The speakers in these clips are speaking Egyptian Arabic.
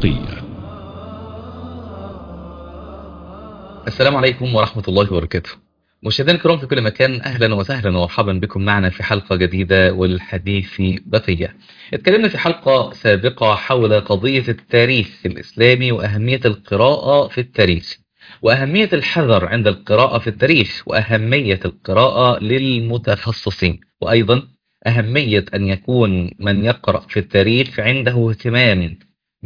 بقية السلام عليكم ورحمة الله وبركاته مشاهدينا الكرام في كل مكان أهلا وسهلا ومرحبا بكم معنا في حلقة جديدة والحديث بقية اتكلمنا في حلقة سابقة حول قضية التاريخ الإسلامي وأهمية القراءة في التاريخ وأهمية الحذر عند القراءة في التاريخ وأهمية القراءة للمتخصصين وأيضا أهمية أن يكون من يقرأ في التاريخ عنده اهتمام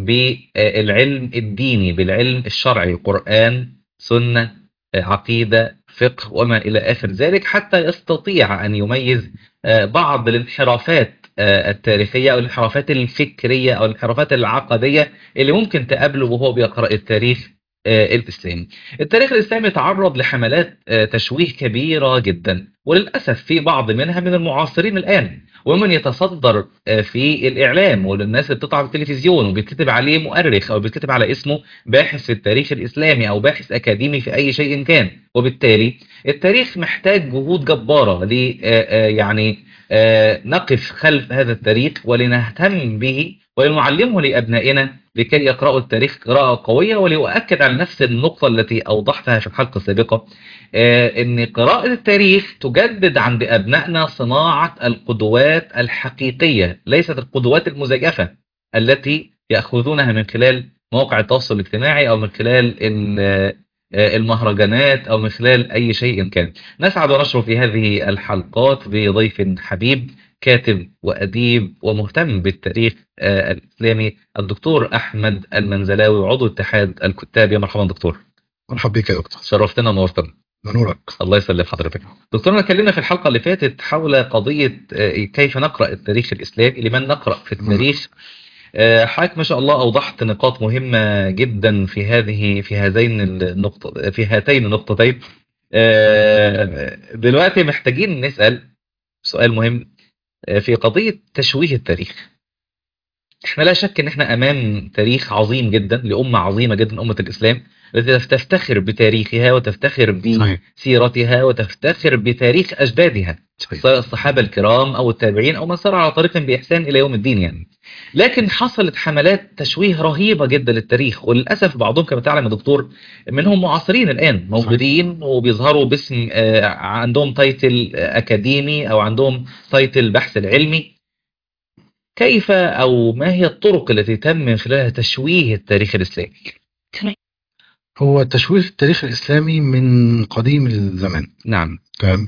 بالعلم الديني بالعلم الشرعي قرآن سنة عقيدة فقه وما إلى آخر ذلك حتى يستطيع أن يميز بعض الانحرافات التاريخية أو الانحرافات الفكرية أو الانحرافات العقدية اللي ممكن تقابله وهو بيقرأ التاريخ الإسلامي التاريخ الإسلامي تعرض لحملات تشويه كبيرة جدا وللأسف في بعض منها من المعاصرين الآن ومن يتصدر في الإعلام وللناس اللي بتطلع في التلفزيون وبيتكتب عليه مؤرخ أو بيتكتب على اسمه باحث في التاريخ الإسلامي أو باحث أكاديمي في أي شيء كان وبالتالي التاريخ محتاج جهود جبارة ل يعني نقف خلف هذا التاريخ ولنهتم به ولنعلمه لأبنائنا لكي يقرأوا التاريخ قراءة قوية ولأؤكد على نفس النقطة التي أوضحتها في الحلقة السابقة أن قراءة التاريخ تجدد عند أبنائنا صناعة القدوات الحقيقية ليست القدوات المزيفة التي يأخذونها من خلال مواقع التواصل الاجتماعي أو من خلال المهرجانات أو من خلال أي شيء كان نسعد ونشرف في هذه الحلقات بضيف حبيب كاتب وأديب ومهتم بالتاريخ الإسلامي الدكتور أحمد المنزلاوي عضو اتحاد الكتاب يا مرحبا دكتور مرحبا بك يا دكتور شرفتنا ونورتنا نورك الله يسلم حضرتك دكتورنا اتكلمنا في الحلقة اللي فاتت حول قضية كيف نقرأ التاريخ الإسلامي لمن نقرأ في التاريخ حضرتك ما شاء الله أوضحت نقاط مهمة جدا في هذه في هذين النقطة في هاتين النقطتين دلوقتي محتاجين نسأل سؤال مهم في قضية تشويه التاريخ احنا لا شك ان احنا امام تاريخ عظيم جدا لأمة عظيمة جدا أمة الإسلام التي تفتخر بتاريخها وتفتخر بسيرتها وتفتخر بتاريخ أجدادها سواء الصحابة الكرام أو التابعين أو من سار على طريقهم بإحسان إلى يوم الدين يعني لكن حصلت حملات تشويه رهيبة جدا للتاريخ وللأسف بعضهم كما تعلم يا دكتور منهم معاصرين الآن موجودين وبيظهروا باسم عندهم تايتل أكاديمي أو عندهم تايتل بحث العلمي كيف أو ما هي الطرق التي تم من خلالها تشويه التاريخ الإسلامي هو تشويه التاريخ الإسلامي من قديم الزمان نعم تمام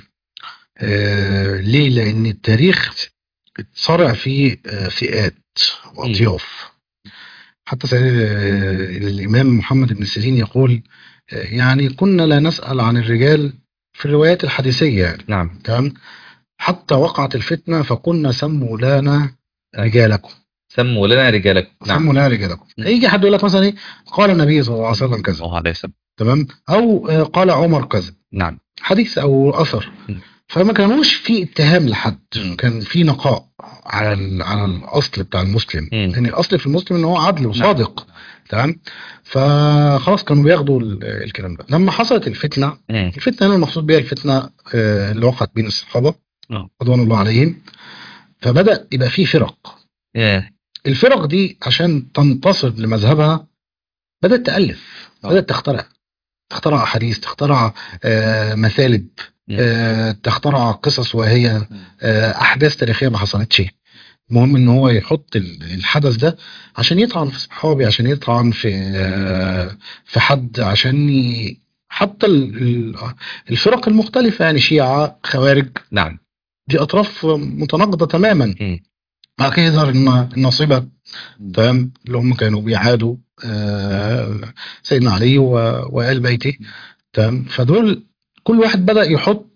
آه ليه لأن التاريخ اتصارع فيه آه فئات وأطياف حتى آه الإمام محمد بن سيرين يقول آه يعني كنا لا نسأل عن الرجال في الروايات الحديثية يعني. نعم تمام حتى وقعت الفتنة فكنا سموا لنا رجالكم سموا لنا رجالكم نعم. سموا لنا رجالكم يجي حد يقول لك مثلا ايه قال النبي صلى الله عليه وسلم كذا الله عليه وسلم تمام او قال عمر كذا نعم حديث او اثر م. فما كانوش في اتهام لحد كان في نقاء على على الاصل بتاع المسلم لان يعني الاصل في المسلم ان هو عدل وصادق نعم. تمام فخلاص كانوا بياخدوا الكلام ده لما حصلت الفتنه م. الفتنه هنا المقصود بيها الفتنه اللي وقعت بين الصحابه رضوان الله عليهم فبدا يبقى في فرق yeah. الفرق دي عشان تنتصر لمذهبها بدأت تألف بدأت تخترع تخترع أحاديث تخترع آه مثالب آه تخترع قصص وهي آه أحداث تاريخية ما حصلتش المهم ان هو يحط الحدث ده عشان يطعن في صحابي عشان يطعن في آه في حد عشان ي... حتى الفرق المختلفة يعني شيعة خوارج نعم دي أطراف متناقضة تماما م. بعد كده يظهر ان النصيبه تمام اللي هم كانوا بيعادوا آه سيدنا علي وآل بيته تمام فدول كل واحد بدأ يحط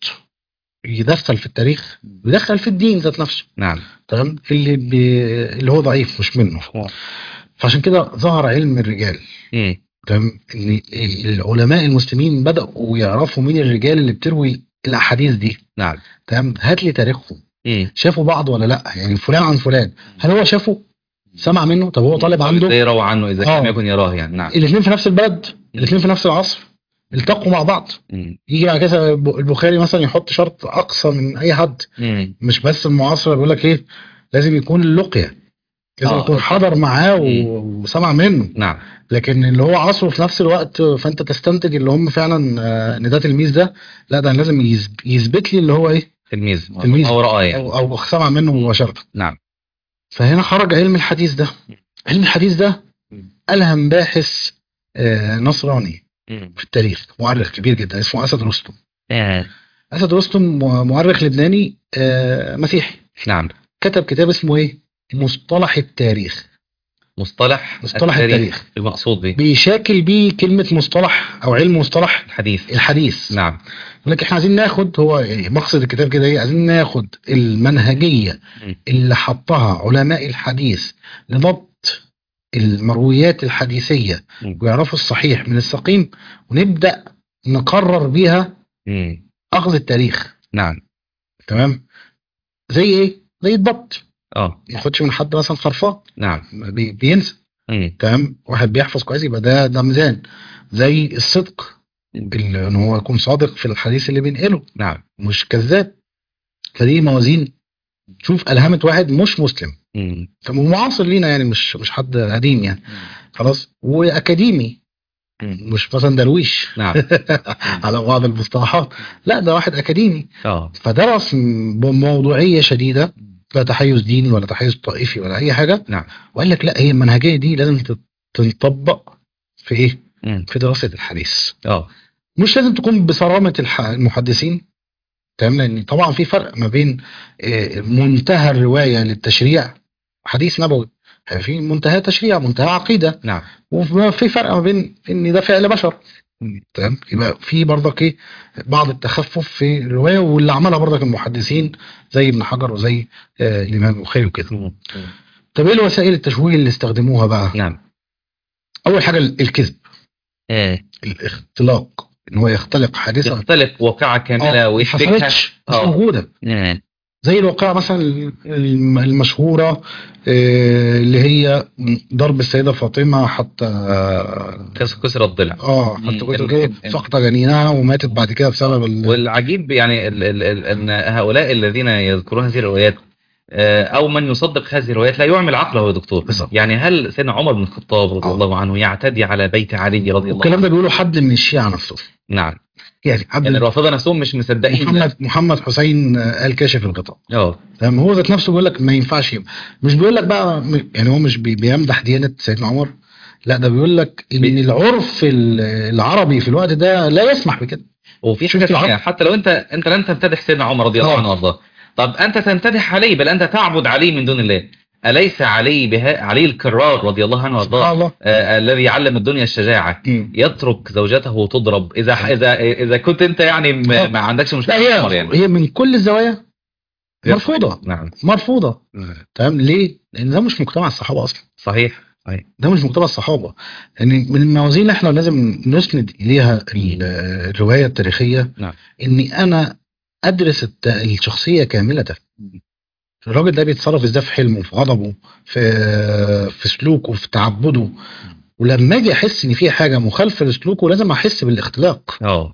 يدخل في التاريخ ويدخل في الدين ذات نفسه نعم تمام اللي بي اللي هو ضعيف مش منه فعشان كده ظهر علم الرجال تمام ان العلماء المسلمين بدأوا يعرفوا مين الرجال اللي بتروي الاحاديث دي نعم تمام هات لي تاريخهم مم. شافوا بعض ولا لا يعني فلان عن فلان هل هو شافه سمع منه طب هو طالب عنده ازاي يروى عنه اذا آه. لم يكن يراه يعني نعم الاثنين في نفس البلد الاثنين في نفس العصر التقوا مع بعض مم. يجي على كده البخاري مثلا يحط شرط اقصى من اي حد مم. مش بس المعاصر بيقول لك ايه لازم يكون اللقيه لازم آه. يكون حضر معاه و- وسمع منه نعم لكن اللي هو عصره في نفس الوقت فانت تستنتج اللي هم فعلا آه، ان ده تلميذ ده لا ده لازم يثب- يثبت لي اللي هو ايه تلميذ تلميذ. او رأى يعني او او سمع منه مباشره نعم فهنا خرج علم الحديث ده علم الحديث ده مم. ألهم باحث آه، نصراني مم. في التاريخ مؤرخ كبير جدا اسمه أسد رستم آه. أسد رستم م- مؤرخ لبناني آه، مسيحي نعم كتب كتاب اسمه ايه مصطلح التاريخ مصطلح مصطلح التاريخ. المقصود به بيشاكل بيه كلمة مصطلح أو علم مصطلح الحديث الحديث نعم يقول لك احنا عايزين ناخد هو إيه، مقصد الكتاب كده ايه عايزين ناخد المنهجية مم. اللي حطها علماء الحديث لضبط المرويات الحديثية مم. ويعرفوا الصحيح من السقيم ونبدأ نقرر بيها مم. أخذ التاريخ نعم تمام زي ايه زي الضبط اه ما ياخدش من حد مثلا خرفان نعم بي- بينسى مم. تمام واحد بيحفظ كويس يبقى ده ده ميزان زي الصدق اللي ان هو يكون صادق في الحديث اللي بينقله نعم مش كذاب فدي موازين شوف الهمت واحد مش مسلم مم. معاصر لينا يعني مش مش حد قديم يعني خلاص واكاديمي مم. مش مثلا درويش نعم على بعض المصطلحات لا ده واحد اكاديمي اه فدرس م- بموضوعيه شديده لا تحيز ديني ولا تحيز طائفي ولا اي حاجه نعم وقال لك لا هي المنهجيه دي لازم تت- تنطبق في ايه؟ مم. في دراسه الحديث اه مش لازم تكون بصرامه الح- المحدثين تمام لان طبعا في فرق ما بين آه، منتهى الروايه للتشريع حديث نبوي في منتهى تشريع منتهى عقيده نعم وفي فرق ما بين ان ده فعل بشر تمام يبقى في برضك ايه بعض التخفف في الروايه واللي عملها برضك المحدثين زي ابن حجر وزي آه الامام البخاري وكده مم. طب ايه الوسائل التشويه اللي استخدموها بقى نعم اول حاجه ال- الكذب آه. الاختلاق ان هو يختلق حادثه يختلق واقعة كاملة آه، ما ويشبكها حصلتش مش آه. موجوده نعم زي الواقعة مثلا الم- المشهورة آه، اللي هي ضرب السيدة فاطمة حتى كس- كسر الضلع اه مم. حتى كنت ال- كده ال- سقط جنينها وماتت بعد كده بسبب ال... والعجيب يعني ال ال ال ان هؤلاء الذين يذكرون هذه الروايات آه، او من يصدق هذه الروايات لا يعمل عقله يا دكتور بالظبط. يعني هل سيدنا عمر بن الخطاب رضي آه. الله عنه يعتدي على بيت علي رضي الله والكلام عنه ده بيقوله حد من الشيعة نفسه نعم يعني حد يعني الرافضه نفسهم مش مصدقين محمد محمد حسين آه، قال كاشف الغطاء اه تمام هو ذات نفسه بيقول لك ما ينفعش يبقى مش بيقول لك بقى م- يعني هو مش بي- بيمدح ديانة سيدنا عمر لا ده بيقول لك ان بي- العرف ال- العربي في الوقت ده لا يسمح بكده وفي شوف حاجه العقل. ثانيه حتى لو انت انت لن تمتدح سيدنا عمر رضي الله آه. عنه وارضاه طب انت تمتدح علي بل انت تعبد علي من دون الله اليس علي بها علي الكرار رضي الله عنه سبحان وارضاه الله آه الذي علم الدنيا الشجاعه مم. يترك زوجته تضرب اذا اذا اذا كنت انت يعني م- آه. ما عندكش مشكله لا مع عمر هي يعني هي من كل الزوايا مرفوضة نعم مرفوضة تمام ليه؟ لأن ده مش مجتمع الصحابة أصلا صحيح صحيح ده مش مجتمع الصحابة يعني من الموازين اللي احنا لازم نسند إليها ال- الرواية التاريخية نعم. إني أنا أدرس الت- الشخصية كاملة الراجل ده بيتصرف ازاي في حلمه في غضبه في في سلوكه في تعبده ولما اجي احس ان في حاجه مخالفه لسلوكه لازم احس بالاختلاق اه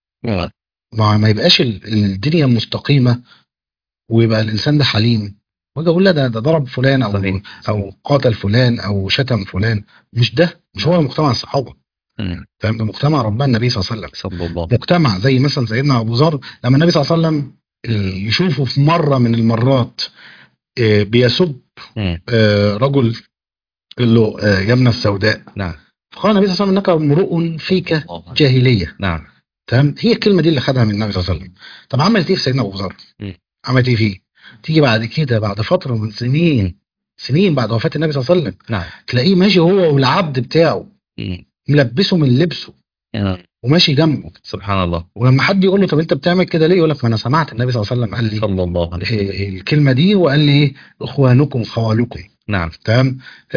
ما, ما يبقاش ال- الدنيا مستقيمه ويبقى الانسان ده حليم واجي اقول لا ده ده ضرب فلان او صحيح. او قاتل فلان او شتم فلان مش ده مش هو مجتمع الصحابه مم. فاهم ده مجتمع ربنا النبي صلى الله عليه وسلم صلى الله مجتمع زي مثلا سيدنا ابو ذر لما النبي صلى الله عليه وسلم آه، يشوفه في مره من المرات آه، بيسب مم. آه، رجل قال له آه، يا ابن السوداء نعم فقال النبي صلى الله عليه وسلم انك امرؤ فيك الله. جاهليه نعم تمام هي الكلمه دي اللي خدها من النبي صلى الله عليه وسلم طب عملت ايه في سيدنا ابو ذر؟ مم. عملت ايه فيه؟ تيجي بعد كده بعد فتره من سنين سنين بعد وفاه النبي صلى الله عليه وسلم نعم تلاقيه ماشي هو والعبد بتاعه مم. ملبسه من لبسه آه. وماشي جنبه سبحان الله ولما حد يقول له طب انت بتعمل كده ليه؟ يقول لك ما انا سمعت النبي صلى الله عليه وسلم قال لي صلى الله عليه وسلم إيه الكلمه دي وقال لي ايه اخوانكم خوالكم نعم تمام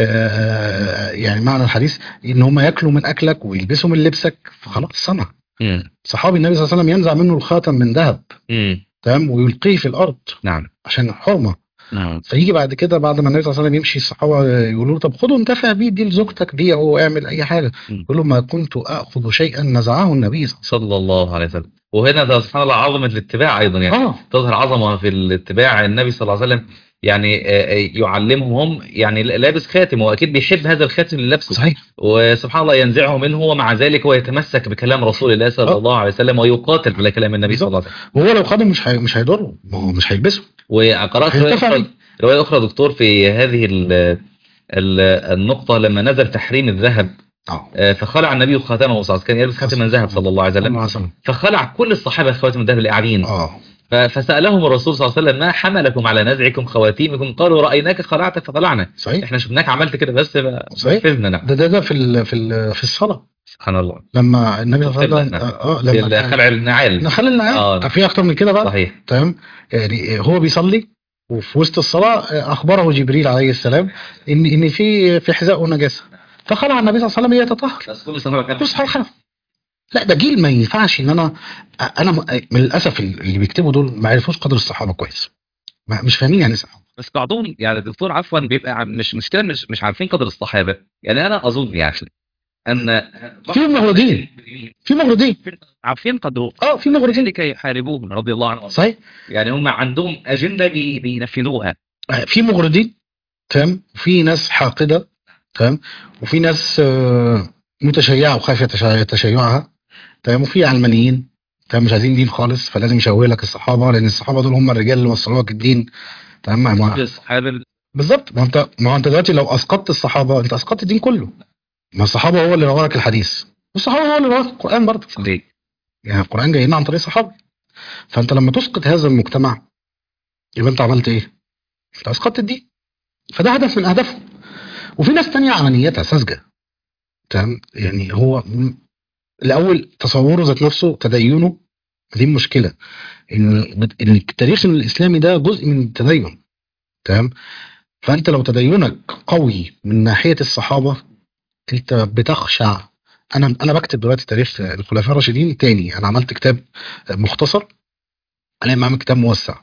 آه يعني معنى الحديث ان هم ياكلوا من اكلك ويلبسوا من لبسك فخلاص صنع مم. صحابي النبي صلى الله عليه وسلم ينزع منه الخاتم من ذهب مم. تمام ويلقيه في الارض نعم عشان حرمه نعم فيجي بعد كده بعد ما النبي صلى الله عليه وسلم يمشي الصحابه يقولوا له طب خده انتفع بيه دي لزوجتك بيعه واعمل اي حاجه مم. يقول له ما كنت اخذ شيئا نزعه النبي صلى الله صلى الله عليه وسلم وهنا ده سبحان الله عظمه الاتباع ايضا يعني اه تظهر عظمه في الاتباع النبي صلى الله عليه وسلم يعني آه، آه، يعلمهم هم يعني لابس خاتم واكيد بيحب هذا الخاتم اللي لابسه صحيح وسبحان الله ينزعه منه ومع ذلك هو يتمسك بكلام رسول الله صلى آه. الله عليه وسلم ويقاتل على كلام النبي صلى الله عليه وسلم وهو لو خده مش هي... مش هيضره ما هو مش هيلبسه وقرات روايه هينتفع اخرى بيه. روايه اخرى دكتور في هذه ال ال النقطه لما نزل تحريم الذهب اه آه، فخلع النبي خاتمه صلى الله عليه وسلم كان يلبس خاتم من ذهب صلى الله عليه وسلم الله عليه وسلم فخلع كل الصحابه خواتم الذهب اللي قاعدين اه ف- فسالهم الرسول صلى الله عليه وسلم ما حملكم على نزعكم خواتيمكم قالوا رايناك خلعت فطلعنا صحيح احنا شفناك عملت كده بس صحيح. فزنا نعم ده ده ده في ال... في ال... في الصلاه سبحان الله لما النبي صلى الله عليه وسلم نعم. اه آه، في لما كان- خلع النعال نخلي النعال آه. في اكتر من كده بقى صحيح تمام يعني هو بيصلي وفي وسط الصلاه اخبره جبريل عليه السلام ان ان في في حذائه نجاسه فخلع النبي صلى الله عليه وسلم يتطهر بس كل سنه كان بص على الخلف لا ده جيل ما ينفعش ان انا انا م- من الاسف اللي بيكتبوا دول ما عرفوش قدر الصحابه كويس ما- مش فاهمين يعني إيه صحابه بس بعضهم يعني الدكتور عفوا بيبقى عم- مش مشكله مش مش عارفين قدر الصحابه يعني انا اظن يعني ان في مغردين في مغردين عارفين قدره اه في مغردين لكي يحاربوهم رضي الله عنهم صحيح يعني هم عندهم اجنده بي- بينفذوها آه، في مغردين تمام وفي ناس حاقده تمام وفي ناس آه، متشيعه وخايفه تشيع- تشيعها تمام وفي علمانيين تمام مش عايزين دين خالص فلازم يشوه لك الصحابه لان الصحابه دول هم الرجال اللي وصلوا لك الدين تمام ما- الصحابه بالظبط ما انت ما هو انت دلوقتي لو اسقطت الصحابه انت اسقطت الدين كله ما الصحابه هو اللي روى لك الحديث والصحابه هو اللي روى لك القران برضه صديق يعني القران جاي لنا عن طريق الصحابه فانت لما تسقط هذا المجتمع يبقى انت عملت ايه؟ انت اسقطت الدين فده هدف من اهدافه وفي ناس تانية عملياتها ساذجه تمام يعني هو م- الاول تصوره ذات نفسه تدينه دي المشكله ان إن التاريخ الاسلامي ده جزء من التدين تمام فانت لو تدينك قوي من ناحيه الصحابه انت بتخشع انا انا بكتب دلوقتي تاريخ الخلفاء الراشدين تاني انا عملت كتاب مختصر انا بعمل كتاب موسع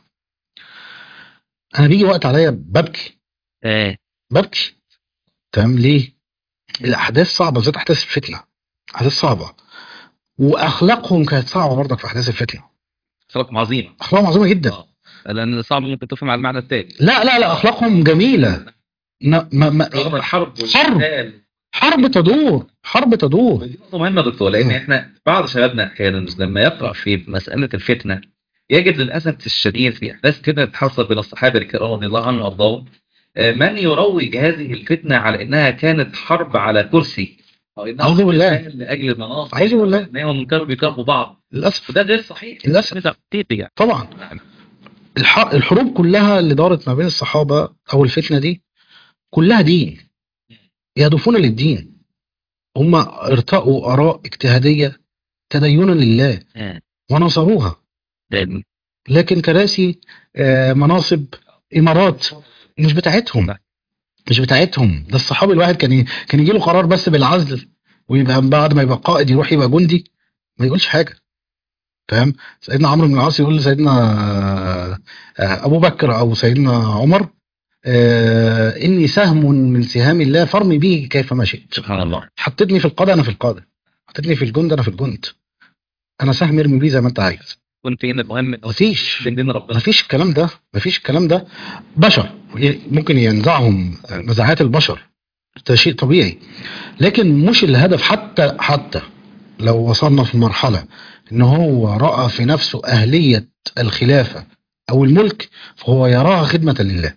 انا بيجي وقت عليا ببكي اه ببكي تمام ليه الاحداث صعبه بالذات احداث الفتنه احداث صعبه واخلاقهم كانت صعبه برضك في احداث الفتنه خلق عظيمه اخلاقهم عظيمه جدا آه. لان صعب ممكن تفهم على المعنى التاني لا لا لا اخلاقهم جميله ما ما ما رغم الحرب حرب. والقتال. حرب تدور حرب تدور دي نقطة مهمة يا دكتور لأن مم. إحنا بعض شبابنا أحيانا لما يقرأ في مسألة الفتنة يجد للأسف الشديد في أحداث فتنة تحصل بين الصحابة الكرام رضي الله عنهم وأرضاهم آه، من يروج هذه الفتنة على إنها كانت حرب على كرسي أو إنها أعوذ حرب بالله. كان لأجل المناصب أعوذ بالله. إنهم كانوا بيكرهوا بعض للاسف وده غير صحيح للاسف نزع كتير طبعا الح- الحروب كلها اللي دارت ما بين الصحابه او الفتنه دي كلها دين يهدفون للدين هم ارتأوا اراء اجتهاديه تدينا لله ونصروها يعني لكن كراسي آه، مناصب امارات مش بتاعتهم لا. مش بتاعتهم ده الصحابي الواحد كان ي- كان يجي له قرار بس بالعزل ويبقى بعد ما يبقى قائد يروح يبقى جندي ما يقولش حاجه فاهم سيدنا عمرو بن العاص يقول لسيدنا آه، آه، ابو بكر او سيدنا عمر آه، اني سهم من سهام الله فارمي به كيفما شئت سبحان الله حطيتني في القاده انا في القاده حطيتني في الجند انا في الجند انا سهم ارمي بيه زي ما انت عايز كنت فينا المهم إنه مفيش دين ربنا مفيش الكلام ده مفيش الكلام ده بشر ي- ممكن ينزعهم نزعات البشر ده شيء طبيعي لكن مش الهدف حتى حتى لو وصلنا في مرحلة ان هو رأى في نفسه أهلية الخلافة او الملك فهو يراها خدمة لله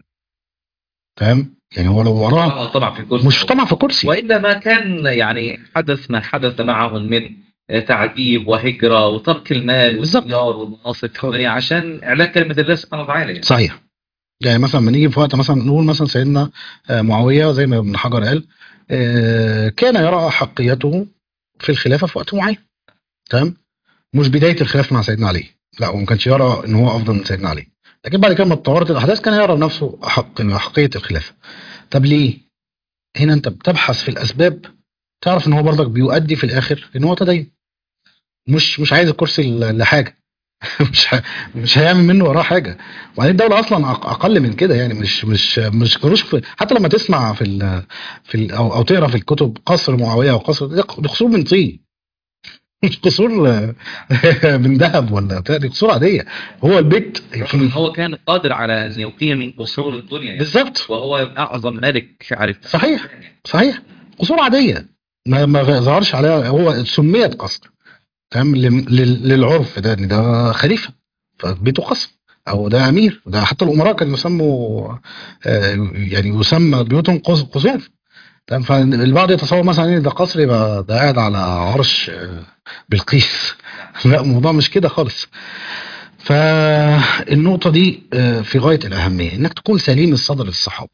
فاهم يعني هو لو وراها آه، طبعا في كرسي مش طمع في كرسي وإلا ما كان يعني حدث ما حدث معهم من تعذيب وهجرة وترك المال بالظبط. والديار والمناصب الدنيا عشان إعلاء كلمة الله سبحانه وتعالى يعني. صحيح يعني مثلا لما نيجي في وقت مثلا نقول مثلا سيدنا آه، معاوية زي ما ابن حجر قال آه، كان يرى أحقيته في الخلافة في وقت معين تمام مش بداية الخلاف مع سيدنا علي لا هو ما كانش يرى ان هو افضل من سيدنا علي لكن بعد كده لما اتطورت الاحداث كان يرى نفسه احق احقية الخلافة طب ليه هنا انت بتبحث في الاسباب تعرف ان هو برضك بيؤدي في الاخر ان هو تدين مش مش عايز الكرسي ل- لحاجه مش ه... مش هيعمل منه وراه حاجه وبعدين الدوله اصلا أق- اقل من كده يعني مش مش مش كانوش في... حتى لما تسمع في ال... في ال... او او تقرا في الكتب قصر معاويه وقصر ده قصور من طين مش قصور آه، من ذهب ولا بتاع دي قصور عاديه هو البيت في- هو كان قادر على ان يقيم من قصور الدنيا يعني. بالظبط وهو اعظم ملك عارف صحيح صحيح قصور عاديه ما ما ظهرش عليها هو سميت قصر تمام لل- لل- للعرف ده ان ده خليفه فبيته قصر او ده امير ده حتى الامراء كانوا يسموا آه، يعني يسمى بيوتهم قص- قصور تمام فالبعض يتصور مثلا ان ده قصر يبقى ده قاعد على عرش آه، بلقيس لا الموضوع مش كده خالص فالنقطه دي آه، في غايه الاهميه انك تكون سليم الصدر للصحابه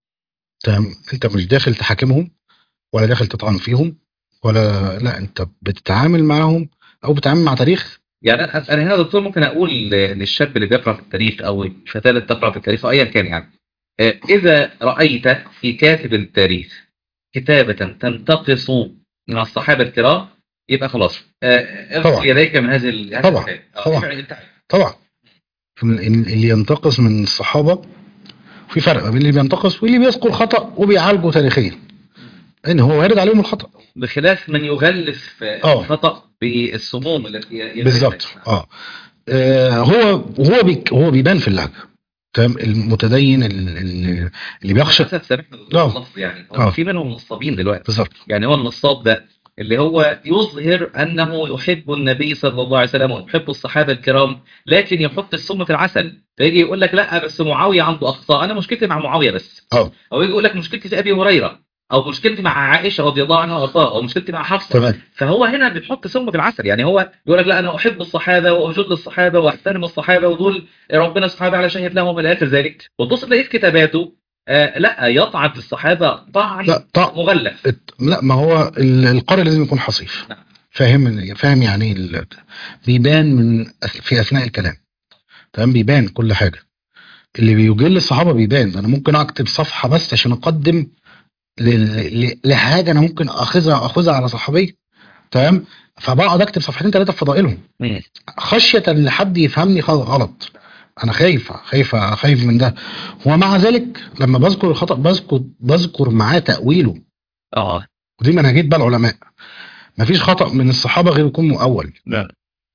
تمام انت مش داخل تحاكمهم ولا داخل تطعن فيهم ولا لا انت بتتعامل معاهم او بتتعامل مع تاريخ يعني انا أنا هنا دكتور ممكن اقول للشاب اللي بيقرا في التاريخ او الفتاه اللي بتقرا في التاريخ او ايا كان يعني آه، اذا رايت في كاتب التاريخ كتابه تنتقص من الصحابه الكرام يبقى خلاص آه، طبعا. ارفع يديك من هذه ال- هذا طبعا. الكتاب. آه، طبعا. ابعد انت عنه. طبعا اللي ينتقص من الصحابه في فرق ما بين اللي بينتقص واللي بيذكر خطا وبيعالجه تاريخيا ان هو وارد عليهم الخطا بخلاف من يغلف آه. الخطا بالسموم التي يغلفها. بالظبط اه آه، هو هو بيك هو بيبان في اللهجه تمام المتدين ال- ال- اللي بيخشى للاسف سامحنا آه. باللفظ يعني هو آه. في منهم نصابين دلوقتي بالظبط يعني هو النصاب ده اللي هو يظهر انه يحب النبي صلى الله عليه وسلم ويحب الصحابه الكرام لكن يحط السم في العسل فيجي يقول لك لا بس معاويه عنده اخطاء انا مشكلتي مع معاويه بس اه او يجي يقول لك مشكلتي في ابي هريره او مشكلتي مع عائشه رضي الله عنها وارضاها او مشكلتي مع حفصه تمام فهو هنا بيحط سم في العسل يعني هو يقول لك لا انا احب الصحابه واجد الصحابه واحترم الصحابه ودول ربنا سبحانه وتعالى شهد لهم الى اخر ذلك وتبص تلاقيه في كتاباته آه لا يطعن في الصحابه طعن لا طبعا مغلف الت- لا ما هو ال- القارئ لازم يكون حصيف نعم. فاهم فاهم يعني ايه ال- بيبان من أث- في اثناء الكلام تمام بيبان كل حاجه اللي بيجل الصحابه بيبان انا ممكن اكتب صفحه بس عشان اقدم لل- ل- لحاجه انا ممكن اخذها اخذها على صحابي تمام فبقعد اكتب صفحتين ثلاثه في فضائلهم مم. خشيه ان حد يفهمني خ- غلط انا خايف خايف خايف من ده ومع ذلك لما بذكر الخطا بذكر بذكر معاه تاويله اه ودي منهجيه بقى العلماء مفيش خطا من الصحابه غير يكون مؤول لا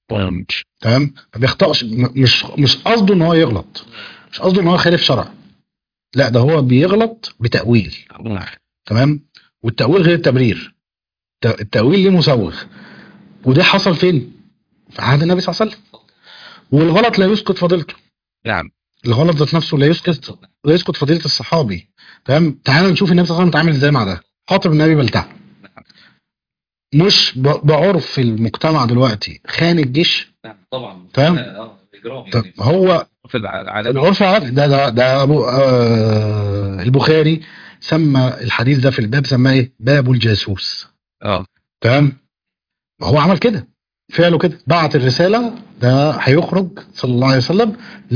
تمام ما بيخطاش م- مش مش قصده ان هو يغلط مش قصده ان هو يخالف شرع لا ده هو بيغلط بتاويل تمام والتاويل غير التبرير الت- التاويل ليه مسوغ وده حصل فين في عهد النبي صلى الله عليه وسلم والغلط لا يسقط فضيلته نعم الغلط ذات نفسه لا يسقط لا يسقط فضيله الصحابي تمام تعال نشوف النبي صلى الله عليه وسلم اتعامل ازاي مع ده خاطب النبي بلتع مش ب- بعرف المجتمع دلوقتي خان الجيش نعم طبعا تمام. اه اجرام طب يعني هو في العالم العرف العربي ده ده ده أبو آه البخاري سمى الحديث ده في الباب سماه ايه؟ باب الجاسوس اه تمام ما هو عمل كده فعله كده بعت الرساله ده هيخرج صلى الله عليه وسلم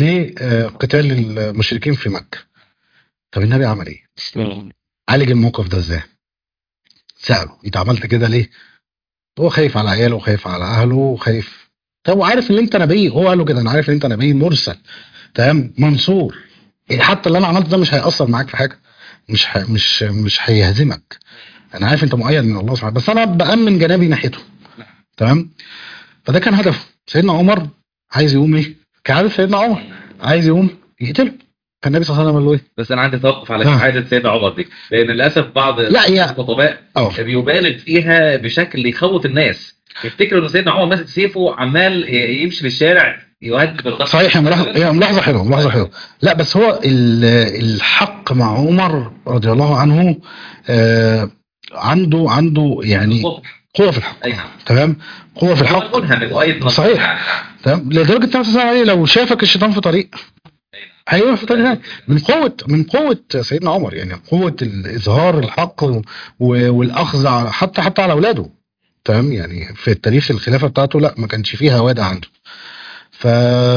لقتال المشركين في مكه طب النبي عمل ايه؟ عالج الموقف ده ازاي؟ سأله انت عملت كده ليه؟ هو خايف على عياله وخايف على اهله وخايف طب وعارف ان انت نبي هو قال له كده انا عارف ان انت نبي مرسل تمام منصور يعني حتى اللي انا عملته ده مش هيأثر معاك في حاجه مش ح... مش مش هيهزمك انا عارف انت مؤيد من الله سبحانه بس انا بأمن جنابي ناحيته تمام فده كان هدفه سيدنا عمر عايز يقوم ايه كعادة سيدنا عمر عايز يقوم يقتله فالنبي صلى الله عليه وسلم قال له ايه بس انا عندي توقف على آه. شهاده سيدنا عمر دي لان للاسف بعض لا هي الخطباء اه بيبالغ فيها بشكل يخوف الناس يفتكروا ان سيدنا عمر ماسك سيفه عمال يمشي في الشارع يهدد بالقتل صحيح هي ملاحظه هي ملاحظه حلوه ملاحظه حلوه لا بس هو ال- الحق مع عمر رضي الله عنه آه عنده عنده يعني قوه في الحق اي نعم تمام قوه في هو الحق الملهم مؤيد صحيح. تمام لدرجه النبي صلى الله عليه وسلم لو شافك الشيطان في طريق هيقف في طريق ثاني. من قوه من قوه سيدنا عمر يعني قوه ال- اظهار الحق و- والاخذ على حتى حتى على اولاده تمام يعني في التاريخ الخلافه بتاعته لا ما كانش فيها وادع عنده ف...